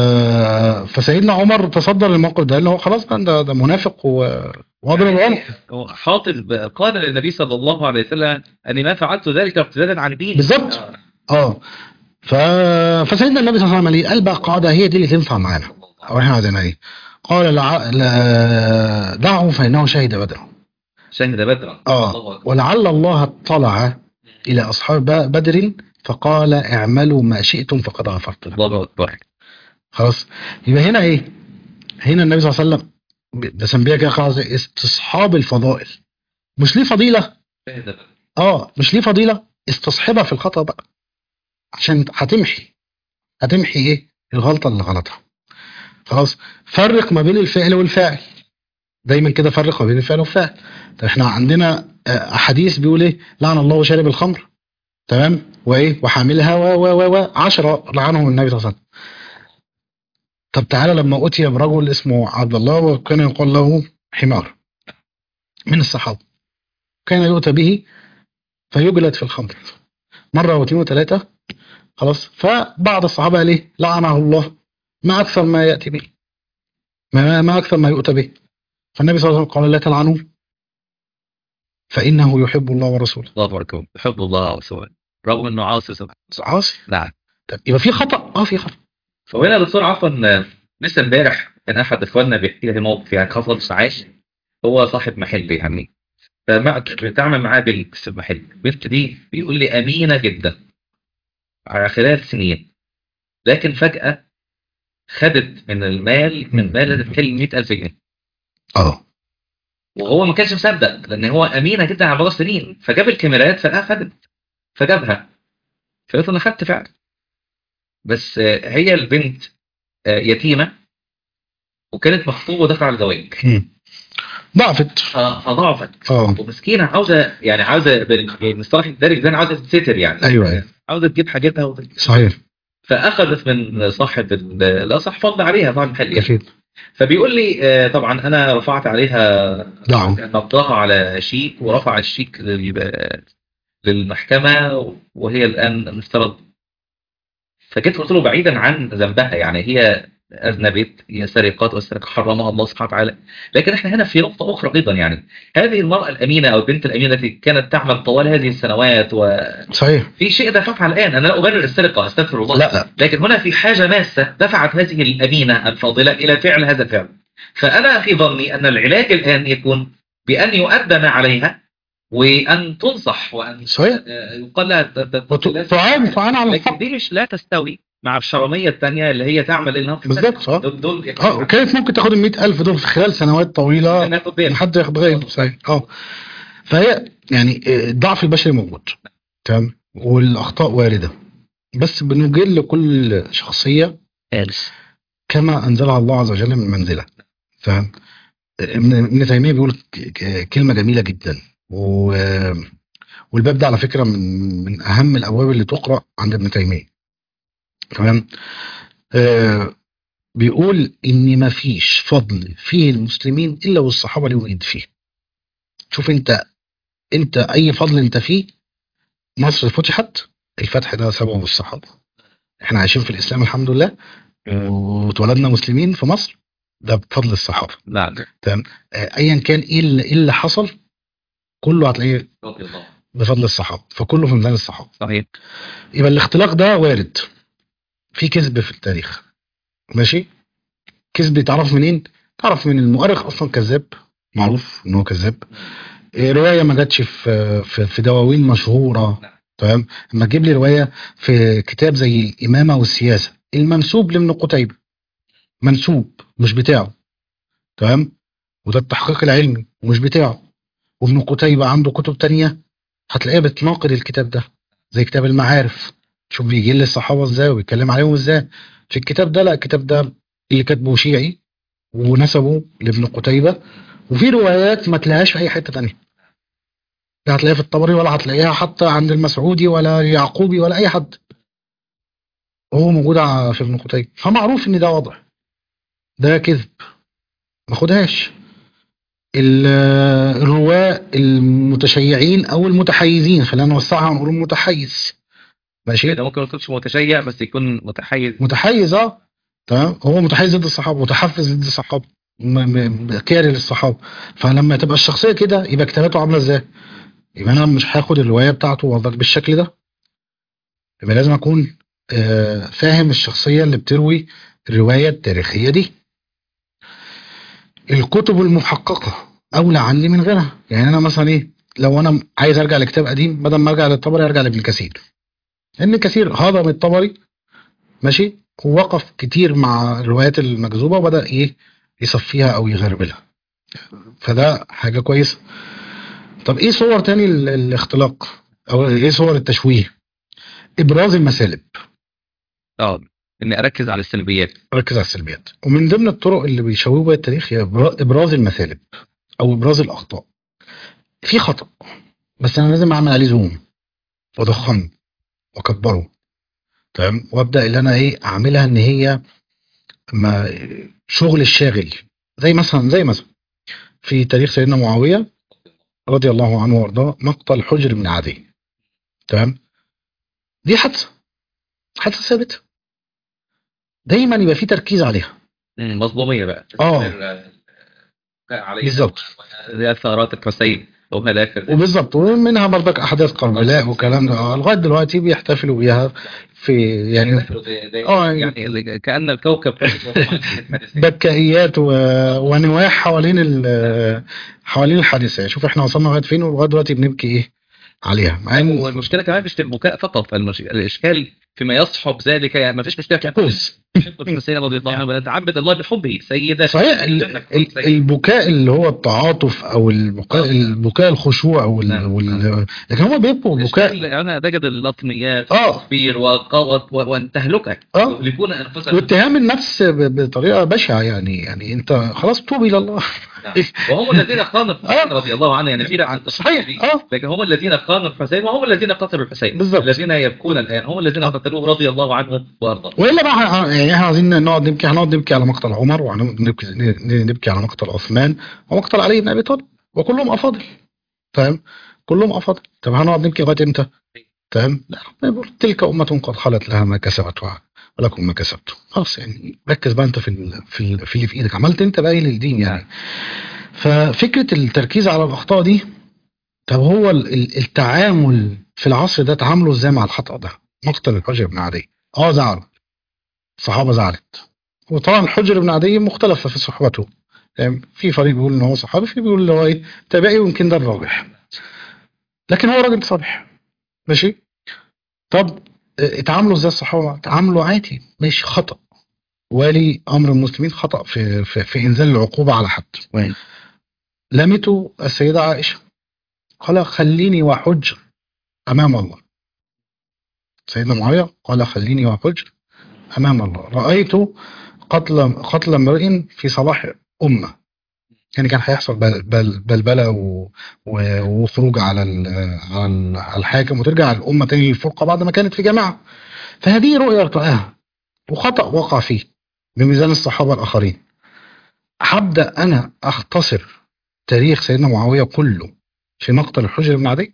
فسيدنا عمر تصدر الموقف ده اللي هو خلاص بقى ده, ده منافق و- واضرب عنه هو حاطب قال للنبي صلى الله عليه وسلم اني ما فعلت ذلك ارتدادا عن ديني بالظبط. آه. اه ف... فسيدنا النبي صلى الله عليه وسلم قال قال بقى قاعده هي دي اللي تنفع معانا او احنا عايزينها ايه قال لع... لا دعه فانه شهد بدرا شهد بدرا اه الله أكبر. ولعل الله اطلع الى اصحاب ب- بدر فقال اعملوا ما شئتم فقد غفرت لكم الله اكبر خلاص يبقى هنا ايه هنا النبي صلى الله عليه وسلم ده سميها كده خلاص استصحاب الفضائل مش ليه فضيله اه مش ليه فضيله استصحبها في الخطا بقى عشان هتمحي هتمحي ايه الغلطه اللي غلطها خلاص فرق ما بين الفعل والفاعل دايما كده فرق ما بين الفعل والفاعل طب احنا عندنا آه، احاديث بيقول ايه لعن الله شارب الخمر تمام وايه وحاملها و و و و 10 لعنهم النبي صلى الله عليه وسلم طب تعالى لما اتي برجل اسمه عبد الله وكان يقال له حمار من الصحابه كان يؤتى به فيجلد في الخمر مره واثنين وثلاثه خلاص فبعض الصحابه قال ايه لعنه الله ما اكثر ما ياتي به ما, ما اكثر ما يؤتى به فالنبي صلى الله عليه وسلم قال لا تلعنوه فانه يحب الله ورسوله الله اكبر يحب الله ورسوله رغم انه عاصي سبحانه عاصي نعم طب يبقى في خطا اه في خطا فهنا يا دكتور عفوا لسه امبارح كان احد اخواننا بيحكي لي موقف يعني حصل عاش هو صاحب محل يعني فمع بتعمل معاه بنت في المحل البنت دي بيقول لي امينه جدا على خلال سنين لكن فجاه خدت من المال من مال المحل 100000 جنيه اه وهو ما كانش مصدق لان هو امينه جدا على مدار سنين فجاب الكاميرات فلقاها خدت فجابها فقلت انا خدت فعلا بس آه، هي البنت آه، يتيمه وكانت مخطوبه وداخله على الزواج مم. ضعفت ف- فضعفت اه ومسكينه عاوزه يعني عاوزه بال- يعني مصطلح الدارج ده عاوزه تستر يعني ايوه ايوه عاوزه تجيب حاجتها وت- صحيح فاخذت من صاحب ال- لا صاحب فضل عليها طبعا المحل يعني اكيد فبيقول لي آه، طبعا انا رفعت عليها دعم نبضها على شيك ورفع الشيك لل- للمحكمة وهي الآن مفترض فجيت قلت له بعيدا عن ذنبها يعني هي أذنبت هي سرقات والسرقة حرمها الله سبحانه وتعالى لكن احنا هنا في نقطة أخرى أيضا يعني هذه المرأة الأمينة أو البنت الأمينة التي كانت تعمل طوال هذه السنوات وفي صحيح شيء دفعها الآن أنا لا أبرر السرقة أستغفر الله لا لا لكن هنا في حاجة ماسة دفعت هذه الأمينة الفاضلة إلى فعل هذا الفعل فأنا في ظني أن العلاج الآن يكون بأن يؤدى ما عليها وأن تنصح وأن صحيح آه، يقال لها ت- ت- وت- لا- تعان تعان على لكن الحق دي مش لا تستوي مع الشرمية الثانية اللي هي تعمل إنها في بالظبط، السنة. اه. دول دول اه وكانت ممكن تاخد ال 100000 دول في خلال سنوات طويله ناخد بالنا محد ياخد غيره صحيح اه فهي يعني آه، الضعف البشري موجود تمام والاخطاء وارده بس بنجل كل شخصيه كما انزلها الله عز وجل من منزله فاهم ابن ابن تيميه بيقول ك- ك- كلمه جميله جدا و والباب ده على فكره من من اهم الابواب اللي تقرا عند ابن تيميه تمام آه بيقول ان ما فيش فضل فيه المسلمين الا والصحابه ليهم ايد فيه شوف انت انت اي فضل انت فيه مصر فتحت الفتح ده سببه الصحابه احنا عايشين في الاسلام الحمد لله واتولدنا مسلمين في مصر ده بفضل الصحابه نعم آه، ايا كان ايه اللي, إيه اللي حصل كله هتلاقيه رضي الله بفضل الصحابه فكله في ميزان الصحابه صحيح يبقى الاختلاق ده وارد في كذب في التاريخ ماشي كذب تعرف منين تعرف من المؤرخ اصلا كذاب معروف ان هو كذاب إيه، روايه ما جاتش في في, في دواوين مشهوره تمام اما تجيب لي روايه في كتاب زي الامامه والسياسه المنسوب لابن قتيبه منسوب مش بتاعه تمام وده التحقيق العلمي ومش بتاعه وابن قتيبة عنده كتب تانية هتلاقيها بتناقض الكتاب ده زي كتاب المعارف شوف بيجي الصحابة ازاي وبيتكلم عليهم ازاي في الكتاب ده لا الكتاب ده اللي كاتبه شيعي ونسبه لابن قتيبة وفي روايات ما تلاقيهاش في اي حتة تانية لا هتلاقيها في الطبري ولا هتلاقيها حتى عند المسعودي ولا يعقوبي ولا اي حد هو موجود ع- في ابن قتيبة فمعروف ان ده وضع ده كذب ما خدهاش ال- الرواة المتشيعين او المتحيزين خلينا نوسعها ونقول متحيز ماشي ده ممكن ما يكونش متشيع بس يكون متحيز متحيز اه تمام هو متحيز ضد الصحابه متحفز ضد الصحابه م- م- كاره للصحابه فلما تبقى الشخصيه كده يبقى كتاباته عامله ازاي؟ يبقى انا مش هاخد الروايه بتاعته واخدك بالشكل ده يبقى لازم اكون آه، فاهم الشخصيه اللي بتروي الروايه التاريخيه دي الكتب المحققه اولى عني من غيرها يعني انا مثلا ايه لو انا عايز ارجع لكتاب قديم بدل ما ارجع للطبري ارجع لابن كثير ان كثير هضم الطبري ماشي ووقف كتير مع الروايات المكذوبه وبدا ايه يصفيها او يغربلها فده حاجه كويسه طب ايه صور تاني ال- الاختلاق او ايه صور التشويه ابراز المسالب اه اني اركز على السلبيات ركز على السلبيات ومن ضمن الطرق اللي بيشوهوا بيها التاريخ هي إبرا- ابراز المثالب او ابراز الاخطاء في خطا بس انا لازم اعمل عليه زوم واضخمه واكبره تمام وابدا اللي انا ايه اعملها ان هي ما شغل الشاغل زي مثلا زي مثلا في تاريخ سيدنا معاويه رضي الله عنه وارضاه مقتل حجر بن عدي تمام دي حادثه حادثه ثابته دايما يبقى في تركيز عليها مم، مظلوميه بقى اه بالظبط زي ثغرات الحسين وهلاك وبالظبط ومنها برضك احداث كربلاء والكلام ده آه، لغايه دلوقتي بيحتفلوا بيها في يعني اه يعني كان الكوكب بكائيات و... ونواح حوالين ال... حوالين الحادثه يعني شوف احنا وصلنا لغايه فين ولغايه دلوقتي بنبكي ايه عليها مع ان والمشكله كمان مش في البكاء فقط المش... الاشكال فيما يصحب ذلك يعني ما فيش مشكله كمان كويس يحب الحسين رضي الله عنه تعبد الله بحبه سيده صحيح ال... ال... البكاء اللي هو التعاطف او البكاء البكاء الخشوع وال... نعم. وال... لكن هم بيبقوا بكاء الاشكال انا بجد اللطميات اه والتصوير وقوت وتهلكه اه يهلكون انفسهم واتهام النفس ب... بطريقه بشعه يعني يعني انت خلاص توب الى الله وهم الذين خانوا الحسين رضي الله عنه يعني في عن صحيح اه لكن هم الذين خانوا الحسين وهم الذين قتلوا الحسين بالظبط. الذين يبكون الان هم الذين قتلوه رضي الله عنه وارضاه والا بقى ه- يعني احنا عايزين نقعد نبكي هنقعد نبكي على مقتل عمر ونبكي نبكي على مقتل عثمان ومقتل علي بن ابي طالب وكلهم افاضل فاهم كلهم افاضل طب هنقعد نبكي لغايه امتى تمام لا ربنا بيقول تلك امه قد خلت لها ما كسبت وع- ولكم ما كسبتم خلاص يعني ركز بقى انت في ال- في ال- في اللي في ايدك عملت انت بقى ايه للدين يعني ففكره التركيز على الاخطاء دي طب هو ال- ال- التعامل في العصر ده تعامله ازاي مع الخطا ده مقتل الحجر بن عدي اه زعل الصحابه زعلت وطبعا الحجر بن عدي مختلفه في صحبته يعني في فريق بيقول ان هو صحابي في بيقول ان هو ايه تابعي ويمكن ده الراجح لكن هو راجل صالح ماشي طب اه، اتعاملوا ازاي الصحابه اتعاملوا عادي ماشي خطا ولي امر المسلمين خطا في في, في انزال العقوبه على حد وين لمته السيده عائشه قال خليني وحج امام الله سيدنا معاويه قال خليني وحج امام الله رايت قتل قتل امرئ في صلاح امه يعني كان هيحصل بل بل بلبله و- و- وخروج على ال- على ال- على الحاكم وترجع الامه تاني للفرقه بعد ما كانت في جماعه فهذه رؤيه رأاها وخطا وقع فيه بميزان الصحابه الاخرين هبدا انا اختصر تاريخ سيدنا معاويه كله في مقتل الحجر بن عدي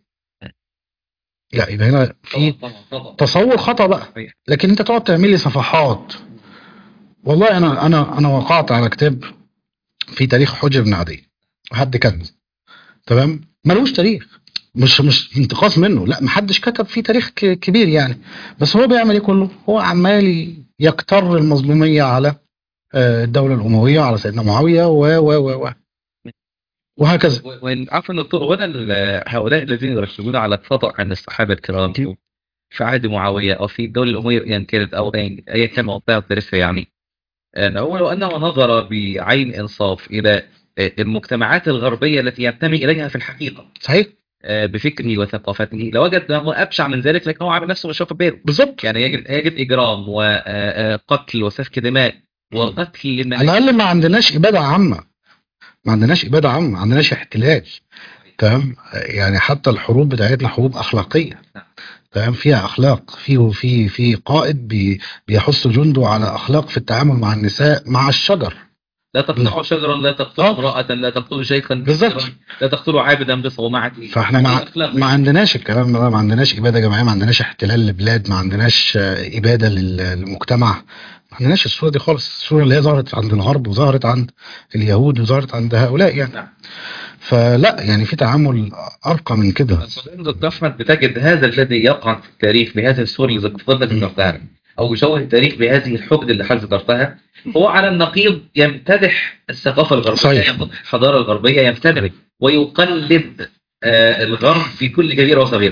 لا يبقى هنا في طبعا طبعا تصور خطا بقى صحيح. لكن انت تقعد تعمل لي صفحات والله انا انا انا وقعت على كتاب في تاريخ حجر بن عدي حد كتب تمام ملوش تاريخ مش مش انتقاص منه لا محدش كتب فيه تاريخ ك- كبير يعني بس هو بيعمل ايه كله هو عمال يكتر المظلوميه على آه، الدوله الامويه على سيدنا معاويه و و و و وهكذا وإن عفوا دكتور هنا ال- هؤلاء الذين يرشدون على الخطأ عن الصحابة الكرام في عهد معاوية أو في الدولة الأموية يعني كانت أو أي أي كان موقعها التاريخي يعني أن هو لو أنه نظر بعين إنصاف إلى المجتمعات الغربية التي ينتمي إليها في الحقيقة صحيح آه، بفكره وثقافته لوجد أنه أبشع من ذلك لكن هو عامل نفسه مش واخد باله بالظبط يعني يجد يجد إجرام وقتل وسفك دماء وقتل على للملايين الاقل ما عندناش اباده عامه ما عندناش اباده عامه ما عندناش احتلال تمام يعني حتى الحروب بتاعتنا حروب اخلاقيه تمام فيها اخلاق في في في قائد بي بيحث جنده على اخلاق في التعامل مع النساء مع الشجر لا تقطعوا شجرا لا تقتلوا آه. امرأة لا تقتلوا شيخا بالظبط. كبيرا، لا تقتلوا عابدا بصومعته فاحنا مع الأخلاق. ما عندناش الكلام ده ما عندناش اباده جماعيه ما عندناش احتلال لبلاد ما عندناش آه، اباده لل- للمجتمع ما عندناش الصوره دي خالص الصوره اللي هي ظهرت عند الغرب وظهرت عند اليهود وظهرت عند هؤلاء يعني نعم. فلا يعني في تعامل ارقى من كده دكتور احمد بتجد هذا الذي يقع في التاريخ بهذه الصورة اللي فضلت ذكرتها او يشوه التاريخ بهذه الحقد اللي حضرتك ذكرتها هو على النقيض يمتدح الثقافة الغربية صحيح. يمتدح الحضارة الغربية يمتدح ويقلد آه الغرب في كل كبيرة وصغيرة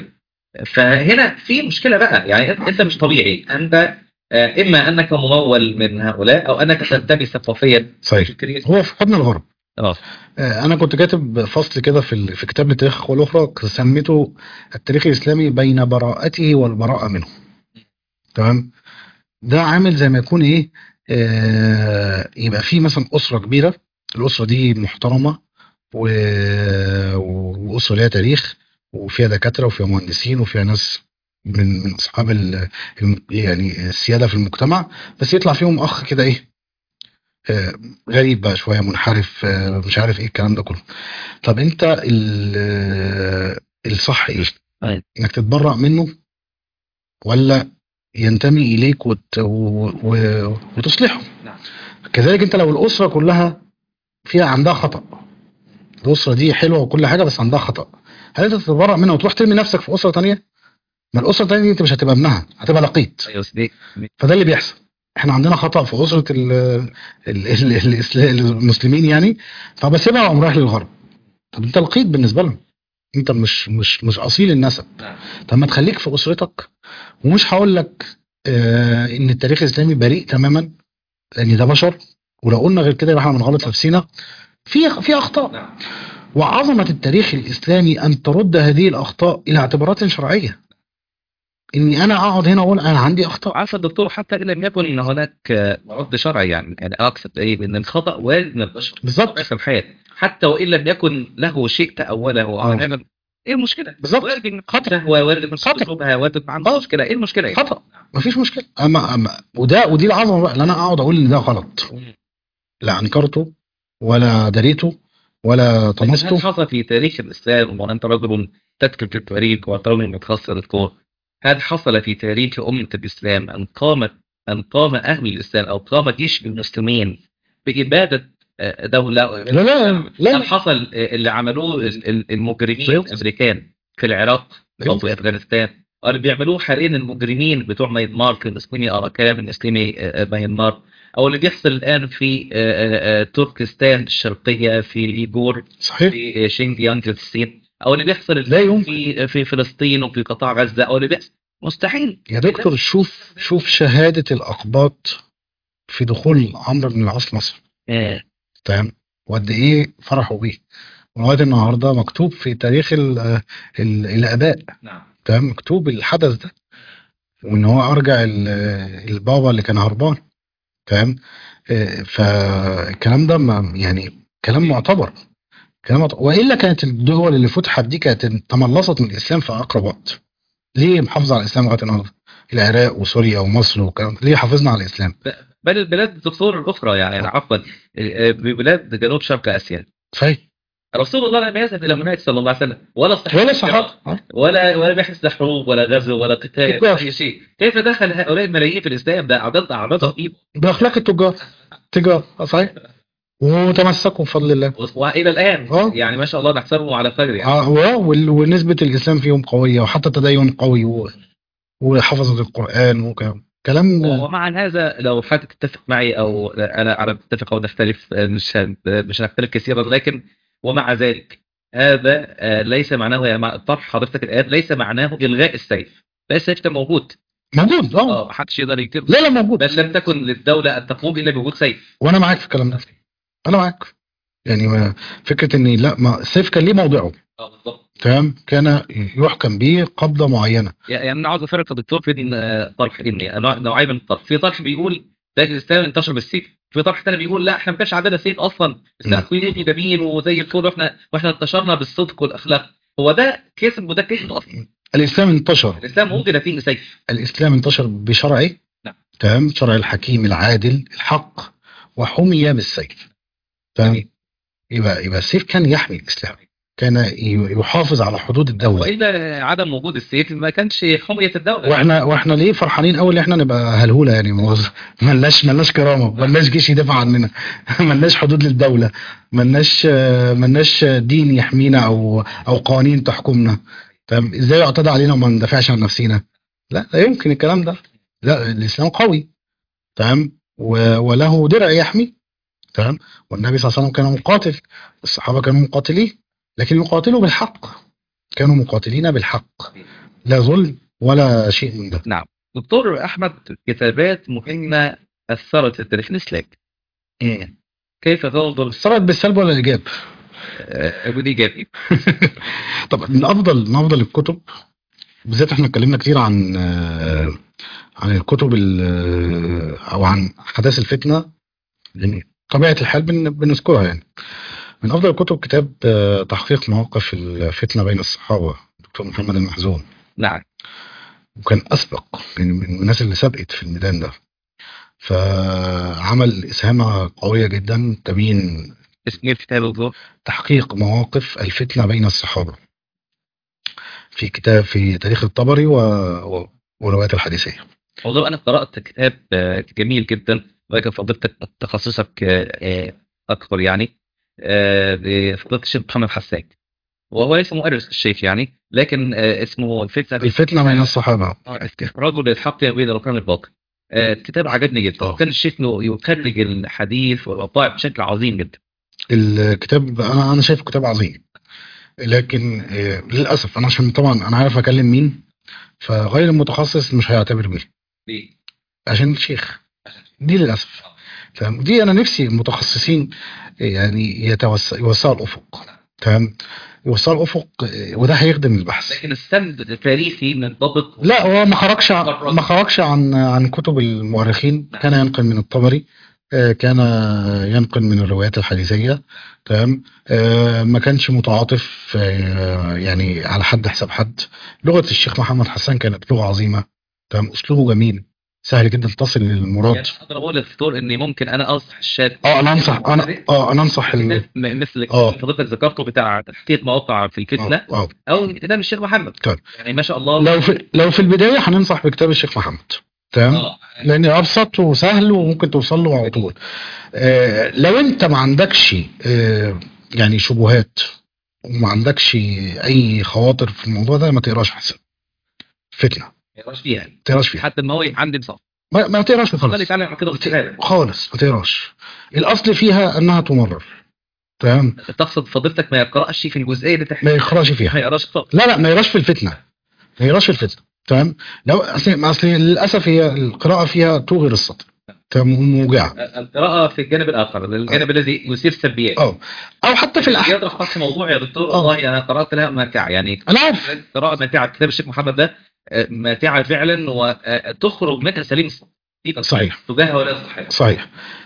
فهنا في مشكله بقى يعني انت أنت مش طبيعي انت آه، اما انك ممول من هؤلاء او انك تنتمي ثقافيا صحيح فكريا هو في حضن الغرب اه آه، انا كنت كاتب فصل كده في ال- في كتاب التاريخ والاخرى سميته التاريخ الاسلامي بين براءته والبراءه منه تمام ده عامل زي ما يكون ايه آه يبقى في مثلا اسره كبيره الاسره دي محترمه و... واسره ليها تاريخ وفيها دكاتره وفيها مهندسين وفيها ناس من من اصحاب ال... الم- يعني السياده في المجتمع بس يطلع فيهم اخ كده ايه آه، غريب بقى شويه منحرف آه، مش عارف ايه الكلام ده كله طب انت ال- آه، الصح ايه؟ أيوة. انك تتبرأ منه ولا ينتمي اليك وت... و... و... وتصلحه نعم. كذلك انت لو الاسره كلها فيها عندها خطأ الاسره دي حلوه وكل حاجه بس عندها خطأ هل انت تتبرأ منها وتروح ترمي نفسك في اسره تانية؟ ما الاسره التانية دي انت مش هتبقى ابنها هتبقى لقيط ايوه دي فده اللي بيحصل احنا عندنا خطأ في أسرة ال ال ال الإسلا- المسلمين يعني فبسيبها وأقوم رايح للغرب طب انت لقيط بالنسبة لهم انت مش مش مش أصيل النسب نعم. طب ما تخليك في أسرتك ومش هقول لك آه إن التاريخ الإسلامي بريء تماما لأن ده بشر ولو قلنا غير كده يبقى احنا بنغلط نفسنا في في أخطاء نعم وعظمة التاريخ الإسلامي أن ترد هذه الأخطاء إلى اعتبارات شرعية إني أنا أقعد هنا أقول أنا عندي أخطاء عارف الدكتور حتى ان لم يكن هناك آه، رد شرعي يعني يعني اقصد ايه بان الخطا وارد من البشر بالظبط في الحياه حتى وان لم يكن له شيء تاوله او آه. عمل ايه المشكله؟ بالظبط. وارد من خطأ وارد من خطأ. اسلوبها وارد ما عندوش مشكله ايه المشكله؟ يعني؟ خطأ مفيش مشكلة أما أما وده ودي العظمة بقى اللي أنا أقعد أقول إن ده غلط لا أنكرته ولا دريته ولا هل طمسته حصل في تاريخ الاسلام وانت رجل تترك التاريخ وانت رجل متخصص دكتور هل حصل في تاريخ امه الاسلام ان قامت ان قام اهل الاسلام او قام جيش المسلمين باباده آه، دوله لا لا هل لا حصل آه، اللي عملوه ال- ال- المجرمين الامريكان في العراق او في افغانستان أو اللي بيعملوه حاليا المجرمين بتوع ماينمار في الاسلامي اراكان الاسلامي آه، آه، ماينمار او اللي بيحصل الان في آه، آه، آه، تركستان الشرقيه في ايجور صحيح في شينجيانج في الصين او اللي بيحصل لا يمكن. في في فلسطين وفي قطاع غزه او اللي بيحصل مستحيل يا دكتور شوف شوف شهادة الأقباط في دخول عمرو بن العاص مصر آه، تمام وقد إيه فرحوا بيه ولغاية النهاردة مكتوب في تاريخ ال ال الآباء نعم تمام مكتوب الحدث ده وإن هو أرجع ال- البابا اللي كان هربان تمام آه، فالكلام ده ما يعني كلام معتبر كلام معتبر. والا كانت الدول اللي فتحت دي كانت تملصت من الاسلام في اقرب وقت ليه محافظه على الاسلام لغايه النهارده العراق وسوريا ومصر والكلام ده ليه حافظنا على الاسلام بل البلاد الدكتور الاخرى يعني عفوا آه، بلاد جنوب شرق اسيا صحيح رسول الله لم يذهب الى مناهج صلى الله عليه وسلم ولا صحيح ولا صحابه آه. ولا ولا بيحس حروب ولا غزو ولا قتال تجار. ولا اي شيء كيف دخل هؤلاء الملايين في الاسلام ده اعداد اعداد رهيبه باخلاق التجار تجار آه، صحيح وتمسكوا بفضل الله والى الان آه. يعني ما شاء الله نحسبهم على خير يعني اه و- وال- ونسبه الاسلام فيهم قويه وحتى التدين قوي و- وحفظت القران وكلام كلام ومع هذا لو حضرتك تتفق معي او انا انا متفق او نختلف آه، مش هن- آه، مش هنختلف كثيرا لكن ومع ذلك هذا آه، ليس معناه يا مع- طرح حضرتك الان ليس معناه الغاء السيف لا السيف ده موجود موجود اه اه محدش يقدر يكتب لا لا موجود بل لم تكن للدوله ان تقوم الا بوجود سيف وانا معاك في الكلام ده انا معاك يعني ما فكره ان لا ما السيف كان ليه موضعه اه بالظبط تمام كان يحكم به قبضه معينه يعني انا عاوز افرق يا دكتور في دين آه، طرح اني نوع- نوعين من الطرح في طرح بيقول ده الاسلام انتشر بالسيف في طرح تاني بيقول لا احنا ما كانش عندنا سيف اصلا الاسلام نعم. كويسي جميل وزي الفل واحنا واحنا انتشرنا بالصدق والاخلاق هو ده كسب وده كسب اصلا الاسلام انتشر الاسلام وجد فيه سيف الاسلام انتشر بشرعه نعم. تمام شرع الحكيم العادل الحق وحمي بالسيف تمام يبقى يبقى السيف كان يحمي الاسلام كان ي- يحافظ على حدود الدوله والا عدم وجود السيف ما كانش حميه الدوله واحنا واحنا ليه فرحانين قوي ان احنا نبقى هلهوله يعني ما هو ملناش ملناش كرامه ملناش جيش يدافع عننا ملناش حدود للدوله ملناش آه، ملناش دين يحمينا او او قوانين تحكمنا تمام ازاي يعتدى علينا وما ندافعش عن نفسينا لا لا يمكن الكلام ده لا الاسلام قوي تمام و- وله درع يحمي تمام والنبي صلى الله عليه وسلم كان مقاتل الصحابه كانوا مقاتلين لكن يقاتلوا بالحق كانوا مقاتلين بالحق لا ظلم ولا شيء من ده نعم دكتور احمد كتابات مهمه اثرت في التاريخ الاسلامي كيف تنظر اثرت بالسلب ولا الايجاب؟ آه، ودي ايجابي طب من افضل من افضل الكتب بالذات احنا اتكلمنا كتير عن آه، عن الكتب ال- آه، او عن احداث الفتنه لان طبيعه الحال بن- بنذكرها يعني من افضل الكتب كتاب آه، تحقيق مواقف الفتنه بين الصحابه دكتور محمد المحزون نعم وكان اسبق يعني من الناس اللي سبقت في الميدان ده فعمل اسهامه قويه جدا تبين اسم إيه الكتاب بالظبط تحقيق مواقف الفتنه بين الصحابه في كتاب في تاريخ الطبري و... و... وروايات الحديثيه والله انا قرات كتاب آه، جميل جدا ولكن فضلتك تخصصك آه، آه، اكبر يعني آه، لفضيله الشيخ محمد حسان وهو ليس مؤرخ الشيخ يعني لكن آه، اسمه الفتنه الفتنه بين الصحابه رجل الحق بين الركان الباطل آه، الكتاب عجبني جدا آه. وكان الشيخ يخرج الحديث والوقائع بشكل عظيم جدا الكتاب انا انا شايفه كتاب عظيم لكن آه، للاسف انا عشان طبعا انا عارف اكلم مين فغير المتخصص مش هيعتبر بيه عشان الشيخ دي للاسف تمام دي انا نفسي المتخصصين يعني يتوسع يوسعوا الافق تمام يوسعوا الافق آه، وده هيخدم البحث لكن السند التاريخي منضبط لا هو ما خرجش عن- ما خرجش عن عن كتب المؤرخين كان ينقل من الطبري آه، كان ينقل من الروايات الحديثيه تمام آه، ما كانش متعاطف آه، يعني على حد حساب حد لغه الشيخ محمد حسان كانت لغه عظيمه تمام اسلوبه جميل سهل جدا تصل للمراد يعني اقدر اقول للدكتور اني ممكن انا انصح الشاب اه انا انصح انا اه انا انصح ال- م- مثل آه. حضرتك ذكرته بتاع تحقيق مواقع في الفتنه اه آه. او كتاب الشيخ محمد طيب. يعني ما شاء الله لو في لو في البدايه هننصح بكتاب الشيخ محمد تمام اه لان ابسط وسهل وممكن توصل له على طول آه لو انت ما عندكش آه يعني شبهات وما عندكش اي خواطر في الموضوع ده ما تقراش احسن فتنه ما ما يقراش فيها تقراش فيها حتى ما هو عندي انصاف ما, ما تقراش خلي خالص يتعلم على كده واستفاده خالص ما تقراش الاصل فيها انها تمرر تمام تقصد فضيلتك ما يقراش في الجزئيه اللي تحت ما يقراش ما فيها يقراش خالص لا لا ما يقراش في الفتنه ما يقراش في الفتنه تمام لو اصل ما أصل للاسف هي القراءه فيها توغر السطر تمام موجعه القراءه في الجانب الاخر الجانب الذي يثير سلبيات اه او حتى في الاحيان يطرح خاص موضوع يا دكتور آه. والله انا قرات لها ماتعه يعني انا عارف قراءه ماتعه كتاب الشيخ محمد ده آه، ماتعه فعلا وتخرج منها سليم صحيح. تجاهها ولا صحيح صحيح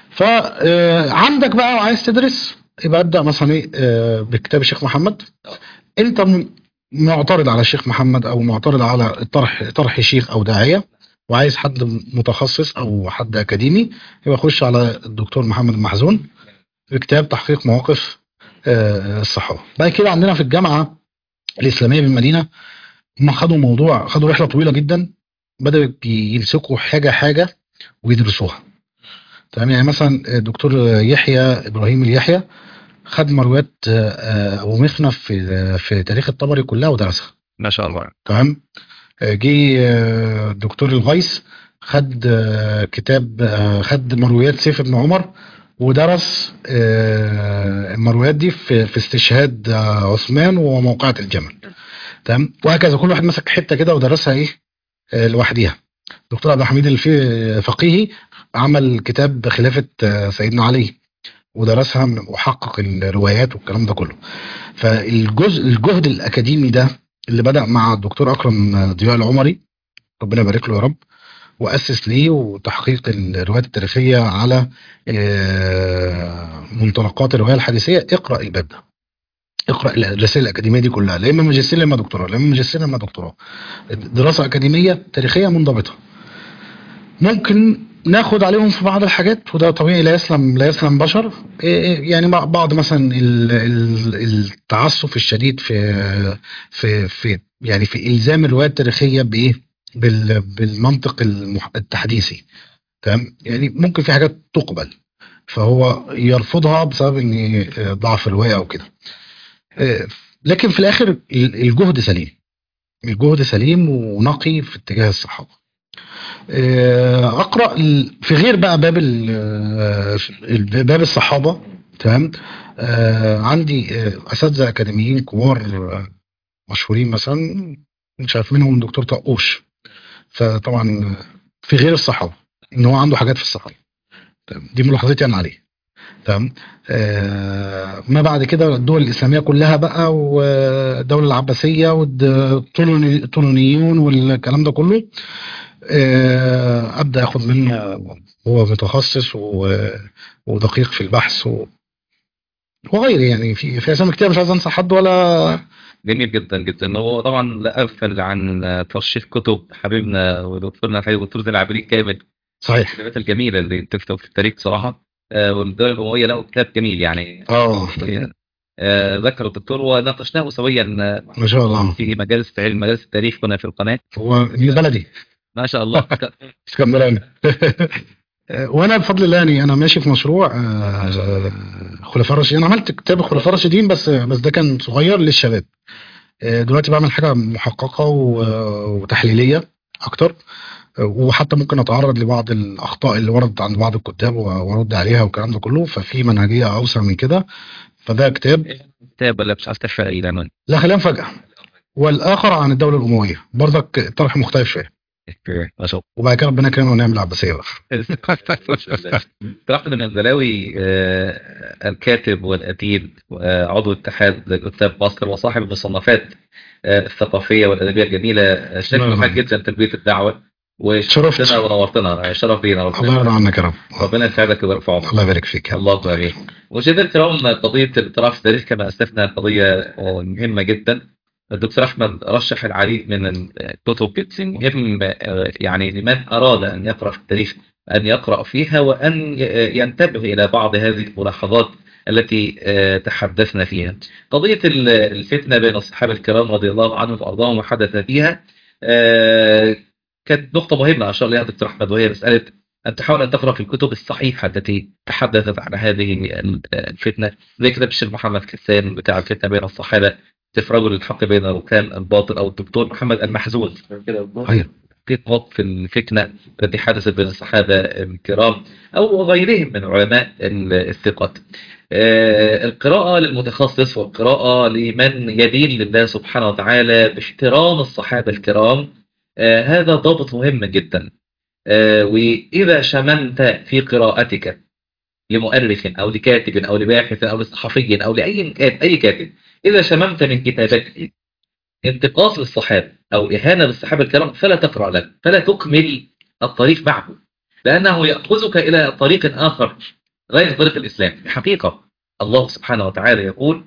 فعندك بقى وعايز تدرس يبقى ابدا مثلا ايه آه، بكتاب الشيخ محمد انت م- معترض على الشيخ محمد او معترض على طرح طرح شيخ او داعيه وعايز حد متخصص او حد اكاديمي يبقى خش على الدكتور محمد المحزون بكتاب تحقيق مواقف آه، الصحابه بعد كده عندنا في الجامعه الاسلاميه بالمدينه هم خدوا موضوع خدوا رحله طويله جدا بداوا يمسكوا حاجه حاجه ويدرسوها تمام يعني مثلا الدكتور يحيى ابراهيم اليحيى خد مرويات آه، ابو مخنف في في تاريخ الطبري كلها ودرسها ما شاء الله تمام آه، جه آه، الدكتور الغيث خد آه، كتاب آه، خد مرويات سيف بن عمر ودرس آه، المرويات دي في في استشهاد آه، عثمان وموقعة الجمل تمام وهكذا كل واحد مسك حته كده ودرسها ايه آه، لوحديها دكتور عبد الحميد الفي- فقيهي عمل كتاب خلافه آه، سيدنا علي ودرسها من- وحقق الروايات والكلام ده كله فالجزء الجهد الاكاديمي ده اللي بدا مع الدكتور اكرم ضياء العمري ربنا يبارك له يا رب واسس ليه وتحقيق الروايات التاريخيه على آه، منطلقات الروايه الحديثيه اقرا الباب ده اقرا الرسائل الاكاديميه دي كلها لا اما ماجستير لا اما دكتوراه لا اما ماجستير لا اما دكتوراه دراسه اكاديميه تاريخيه منضبطه ممكن ناخد عليهم في بعض الحاجات وده طبيعي لا يسلم لا يسلم بشر إيه إيه يعني مع بعض مثلا ال- ال- التعسف الشديد في في في يعني في الزام الروايه التاريخيه بايه بال- بالمنطق المح- التحديثي تمام يعني ممكن في حاجات تقبل فهو يرفضها بسبب ان آه، ضعف الروايه او كده آه، لكن في الاخر ال- الجهد سليم الجهد سليم ونقي في اتجاه الصحابه آه، اقرا ال- في غير بقى باب ال- آه، ال- باب الصحابه تمام آه، عندي آه، اساتذه اكاديميين كبار آه، مشهورين مثلا شاف منهم دكتور طقوش فطبعا في غير الصحابه ان هو عنده حاجات في الصحابه تمام؟ دي ملاحظتي انا عليه تمام آه ما بعد كده الدول الاسلاميه كلها بقى والدوله العباسيه والطولونيون والكلام ده كله آه ابدا اخد منه هو متخصص و- ودقيق في البحث و... وغيره يعني في في اسامي كتير مش عايز انسى حد ولا جميل جدا جدا هو طبعا لا اغفل عن ترشيح كتب حبيبنا ودكتورنا الحبيب دكتور زين العابدين كامل صحيح الكتابات الجميله اللي تكتب في التاريخ صراحه آه، والدوله الامويه له كتاب جميل يعني اه آه، ذكر الدكتور وناقشناه سويا آه، ما شاء الله في مجالس علم مجالس التاريخ كنا في القناه هو من بلدي ما شاء الله اسكندراني وانا بفضل الله يعني انا ماشي في مشروع آه، خلفاء الراشدين انا عملت كتاب الخلفاء الراشدين بس بس ده كان صغير للشباب آه، دلوقتي بعمل حاجه محققه و- وتحليليه اكتر آه، وحتى ممكن اتعرض لبعض الاخطاء اللي وردت عند بعض الكتاب وارد عليها والكلام ده كله ففي منهجيه اوسع من كده فده كتاب كتاب ولا مش عارف تحفه ايه العنوان لا خلينا مفاجاه والاخر عن الدوله الامويه برضك طرح مختلف شويه ما شاء وبعد كده ربنا يكرمنا ونعمل العباسيه بقى الله رحمة المنزلاوي آه، الكاتب والأديب وعضو اتحاد الكتاب مصر وصاحب المصنفات آه، الثقافية والأدبية الجميلة آه، شكرا نعم. معاك جدا تلبية الدعوة شرفت. وشرفتنا ونورتنا شرف لينا الله يرضى عنك يا رب ربنا يسعدك ويبارك في عمرك الله يبارك فيك يا رب. الله امين مشاهدينا الكرام قضيه الاطلاع في التاريخ كما اسلفنا قضيه مهمه جدا الدكتور احمد رشح العديد من الكتب مهم آه، يعني لمن اراد ان يقرا في التاريخ ان يقرا فيها وان ي- ينتبه الى بعض هذه الملاحظات التي آه، تحدثنا فيها قضيه ال- الفتنه بين الصحابه الكرام رضي الله عنهم وارضاهم وحدث فيها آه، كانت نقطه مهمه اشار لها دكتور احمد وهي مساله أن تحاول أن تقرأ في الكتب الصحيحة التي تحدثت عن هذه الفتنة زي كتاب الشيخ محمد كسان بتاع الفتنة بين الصحابة سيف رجل الحق بين ركان الباطل أو الدكتور محمد المحزون أيوة. تحقيق في الفتنة التي حدثت بين الصحابة الكرام أو غيرهم من علماء الثقات آه، القراءة للمتخصص والقراءة لمن يدين لله سبحانه وتعالى باحترام الصحابة الكرام آه، هذا ضابط مهم جدا آه، وإذا شممت في قراءتك لمؤرخ أو لكاتب أو لباحث أو لصحفي أو لأي كات- أي كاتب إذا شممت من كتابته انتقاص للصحابة أو إهانة للصحابة الكرام فلا تقرأ له فلا تكمل الطريق معه لأنه يأخذك إلى طريق آخر غير طريق الإسلام حقيقة الله سبحانه وتعالى يقول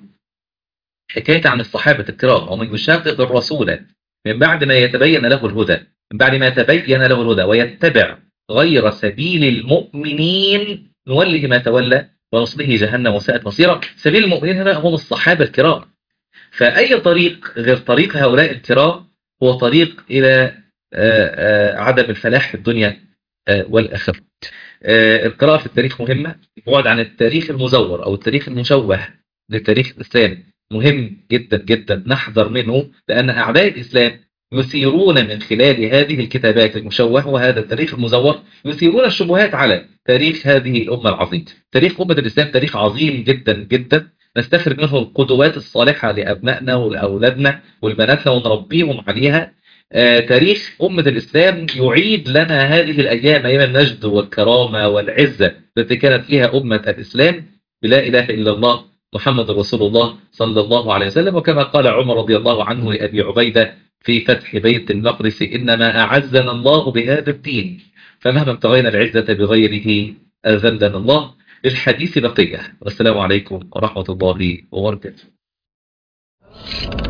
حكاية عن الصحابة الكرام ومن يشاقق الرسول من بعد ما يتبين له الهدى من بعد ما تبين له الهدى ويتبع غير سبيل المؤمنين نوله ما تولى ونصله جهنم وساءت مصيرا سبيل المؤمنين هنا هم الصحابة الكرام فأي طريق غير طريق هؤلاء الكرام هو طريق إلى آه، آه، عدم الفلاح في الدنيا آه، والآخرة آه، القراءة في التاريخ مهمة البعد عن التاريخ المزور أو التاريخ المشوه للتاريخ الإسلامي مهم جدا جدا نحذر منه لأن أعداء الإسلام يثيرون من خلال هذه الكتابات المشوهة وهذا التاريخ المزور يثيرون الشبهات على تاريخ هذه الأمة العظيم تاريخ أمة الإسلام تاريخ عظيم جدا جدا نستخرج منه القدوات الصالحة لأبنائنا ولأولادنا ولبناتنا ونربيهم عليها آه، تاريخ أمة الإسلام يعيد لنا هذه الأيام أيام المجد والكرامة والعزة التي كانت فيها أمة الإسلام بلا إله إلا الله محمد رسول الله صلى الله عليه وسلم وكما قال عمر رضي الله عنه لأبي عبيدة في فتح بيت المقدس إنما أعزنا الله بهذا الدين فمهما ابتغينا العزة بغيره أذلنا الله للحديث بقية والسلام عليكم ورحمة الله وبركاته